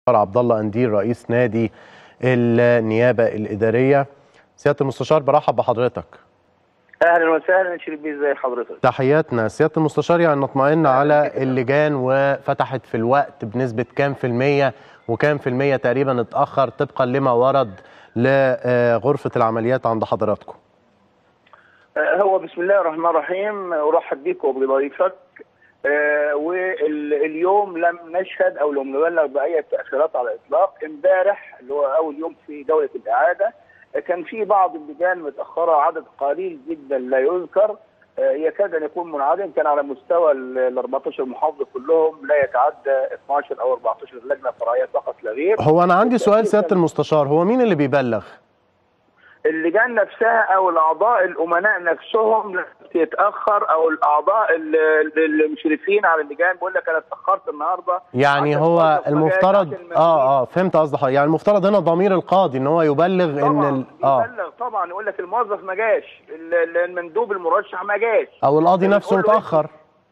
عبد الله انديل رئيس نادي النيابه الاداريه سياده المستشار برحب بحضرتك اهلا وسهلا شريف بيه ازي حضرتك تحياتنا سياده المستشار يعني نطمئن على اللجان وفتحت في الوقت بنسبه كام في الميه وكام في الميه تقريبا اتاخر طبقا لما ورد لغرفه العمليات عند حضراتكم هو بسم الله الرحمن الرحيم ارحب بك وبضيفك آه واليوم لم نشهد او لم نبلغ باي تاخيرات على الاطلاق امبارح اللي هو اول يوم في دوله الاعاده كان في بعض اللجان متاخره عدد قليل جدا لا يذكر آه يكاد ان يكون منعدم كان على مستوى ال 14 محافظه كلهم لا يتعدى 12 او 14 لجنه فرعيه فقط لا غير هو انا عندي سؤال سياده المستشار هو مين اللي بيبلغ؟ اللجان نفسها او الاعضاء الامناء نفسهم يتاخر او الاعضاء المشرفين على اللجان بيقول لك انا اتاخرت النهارده يعني هو المفترض اه اه فهمت قصدك يعني المفترض هنا ضمير القاضي ان هو يبلغ طبعا ان ال... اه يبلغ طبعا يقول لك الموظف ما جاش المندوب المرشح ما جاش او القاضي نفسه متاخر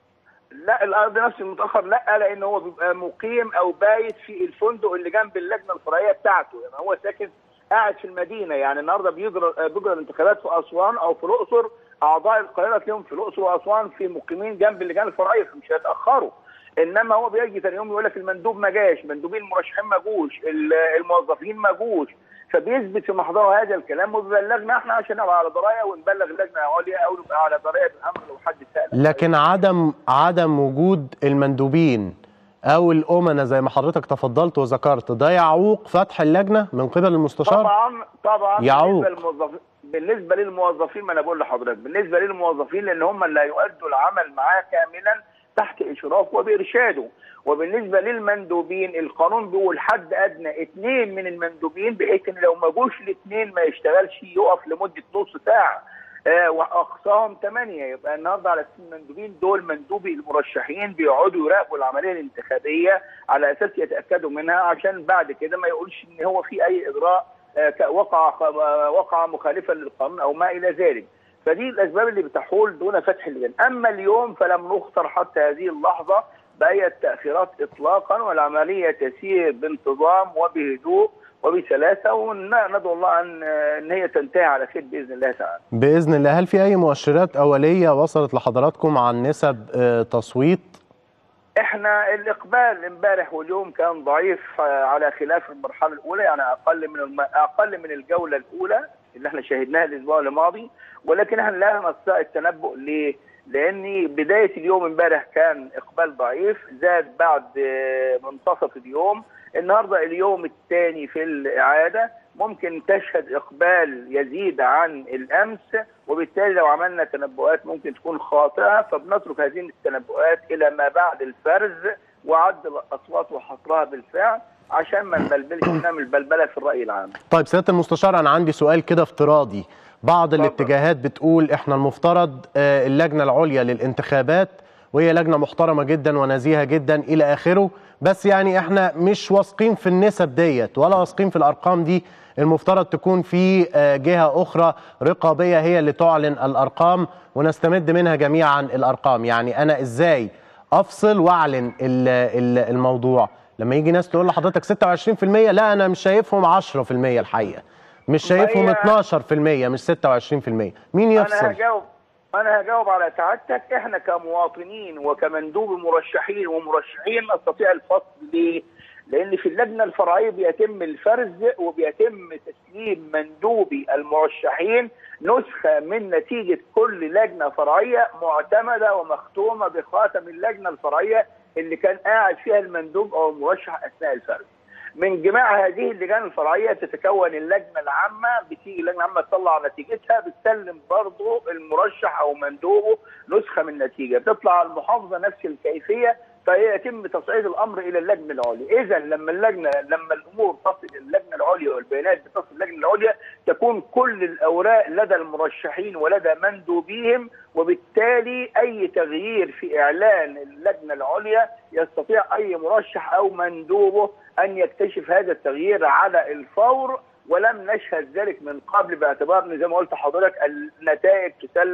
لا القاضي نفسه متاخر لا لان هو بيبقى مقيم او بايت في الفندق اللي جنب اللجنه الفرعيه بتاعته يعني هو ساكن قاعد في المدينه يعني النهارده بيجرى بيجرى الانتخابات في اسوان او في الاقصر اعضاء القاهره تلاقيهم في الاقصر واسوان في مقيمين جنب اللجان الفرعيه فمش هيتاخروا انما هو بيجي ثاني يوم يقول لك المندوب ما جاش مندوبين المرشحين ما جوش الموظفين ما جوش فبيثبت في محضره هذا الكلام وبيبلغنا احنا عشان نبقى على درايه ونبلغ اللجنه العليا او نبقى على درايه بالامر لو حد سال لكن عدم عدم وجود المندوبين او الامنه زي ما حضرتك تفضلت وذكرت ده يعوق فتح اللجنه من قبل المستشار طبعا طبعا يعوق بالنسبه للموظفين بالنسبه للموظفين ما انا بقول لحضرتك بالنسبه للموظفين لان هم اللي هيؤدوا العمل معاه كاملا تحت اشرافه وبارشاده وبالنسبه للمندوبين القانون بيقول حد ادنى اثنين من المندوبين بحيث ان لو ما جوش الاثنين ما يشتغلش يقف لمده نص ساعه آه واقصاهم ثمانيه يبقى النهارده على اساس المندوبين دول مندوبي المرشحين بيقعدوا يراقبوا العمليه الانتخابيه على اساس يتاكدوا منها عشان بعد كده ما يقولش ان هو في اي اجراء آه وقع وقع مخالفا للقانون او ما الى ذلك فدي الاسباب اللي بتحول دون فتح اللجان اما اليوم فلم نخطر حتى هذه اللحظه باي تاخيرات اطلاقا والعمليه تسير بانتظام وبهدوء وبسلاسه وندعو الله ان ان هي تنتهي على خير باذن الله تعالى. باذن الله هل في اي مؤشرات اوليه وصلت لحضراتكم عن نسب تصويت؟ احنا الاقبال امبارح واليوم كان ضعيف على خلاف المرحله الاولى يعني اقل من الم... اقل من الجوله الاولى اللي احنا شاهدناها الاسبوع الماضي ولكن احنا لا نستطيع التنبؤ ليه؟ لان بدايه اليوم امبارح كان اقبال ضعيف زاد بعد منتصف اليوم النهارده اليوم الثاني في الاعاده ممكن تشهد اقبال يزيد عن الامس وبالتالي لو عملنا تنبؤات ممكن تكون خاطئه فبنترك هذه التنبؤات الى ما بعد الفرز وعد الاصوات وحصرها بالفعل عشان ما نبلبلش نعمل بلبله في الراي العام. طيب سياده المستشار انا عندي سؤال كده افتراضي بعض الاتجاهات بتقول احنا المفترض اللجنه العليا للانتخابات وهي لجنه محترمه جدا ونزيهه جدا الى اخره بس يعني احنا مش واثقين في النسب ديت ولا واثقين في الارقام دي المفترض تكون في جهه اخرى رقابيه هي اللي تعلن الارقام ونستمد منها جميعا الارقام يعني انا ازاي افصل واعلن الموضوع لما يجي ناس تقول لحضرتك 26% لا انا مش شايفهم 10% الحقيقه مش شايفهم 12% مش 26% مين يفصل انا هجاوب انا هجاوب على سعادتك احنا كمواطنين وكمندوب مرشحين ومرشحين نستطيع الفصل ليه؟ لان في اللجنه الفرعيه بيتم الفرز وبيتم تسليم مندوبي المرشحين نسخه من نتيجه كل لجنه فرعيه معتمده ومختومه بخاتم اللجنه الفرعيه اللي كان قاعد فيها المندوب او المرشح اثناء الفرز. من جماع هذه اللجان الفرعيه تتكون اللجنه العامه بتيجي اللجنه العامه تطلع نتيجتها بتسلم برضه المرشح او مندوبه نسخه من النتيجه بتطلع المحافظه نفس الكيفيه فيتم تصعيد الامر الى اللجنه العليا، اذا لما اللجنه لما الامور تصل الى اللجنه العليا والبيانات بتصل اللجنه العليا تكون كل الاوراق لدى المرشحين ولدى مندوبيهم وبالتالي اي تغيير في اعلان اللجنه العليا يستطيع اي مرشح او مندوبه ان يكتشف هذا التغيير على الفور ولم نشهد ذلك من قبل باعتبار ان زي ما قلت حضرتك النتائج تسلم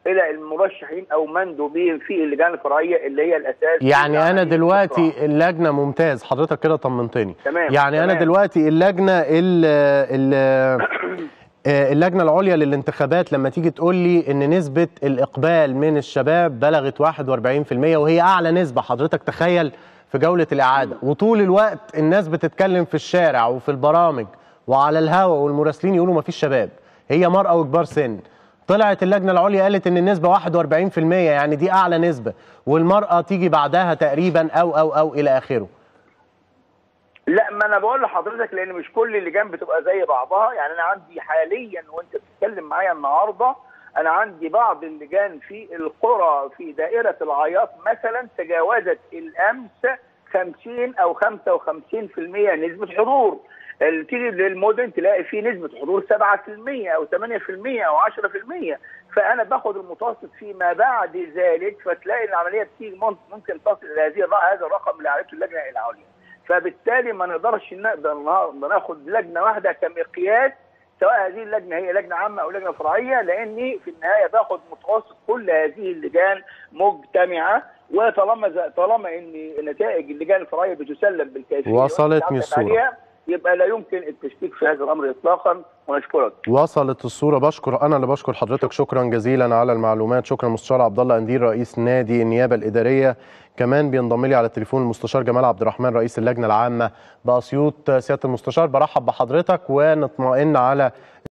الى المرشحين او مندوبين في اللجان الفرعيه اللي هي الاساس يعني انا عملية دلوقتي الاقتراع. اللجنه ممتاز حضرتك كده طمنتني تمام، يعني انا تمام. دلوقتي اللجنه ال ال آه، اللجنه العليا للانتخابات لما تيجي تقول لي ان نسبه الاقبال من الشباب بلغت 41% وهي اعلى نسبه حضرتك تخيل في جوله الاعاده وطول الوقت الناس بتتكلم في الشارع وفي البرامج وعلى الهواء والمراسلين يقولوا ما فيش شباب هي مرأة وكبار سن طلعت اللجنه العليا قالت ان النسبه 41% يعني دي اعلى نسبه والمراه تيجي بعدها تقريبا او او او الى اخره لا ما انا بقول لحضرتك لان مش كل اللجان بتبقى زي بعضها يعني انا عندي حاليا وانت بتتكلم معايا النهارده انا عندي بعض اللجان في القرى في دائره العياط مثلا تجاوزت الامس 50 او 55% نسبه حضور اللي تيجي للمدن تلاقي في نسبه حضور 7% او 8% او 10% فانا باخد المتوسط فيما بعد ذلك فتلاقي العمليه بتيجي ممكن ممكن تصل الى هذه الر- هذا الرقم اللي عرفته اللجنه العليا فبالتالي ما نقدرش نقدر النهارده ناخد لجنه واحده كمقياس سواء هذه اللجنه هي لجنه عامه او لجنه فرعيه لاني في النهايه باخد متوسط كل هذه اللجان مجتمعه وطالما ز- طالما ان نتائج اللجان الفرعيه بتسلم بالكيفيه وصلت وأنت من عندك الصورة. عليها، يبقى لا يمكن التشكيك في هذا الامر اطلاقا ونشكرك وصلت الصوره بشكر انا اللي بشكر حضرتك شكرا جزيلا على المعلومات شكرا مستشار عبد الله اندير رئيس نادي النيابه الاداريه كمان بينضم لي على التليفون المستشار جمال عبد الرحمن رئيس اللجنه العامه باسيوط سياده المستشار برحب بحضرتك ونطمئن على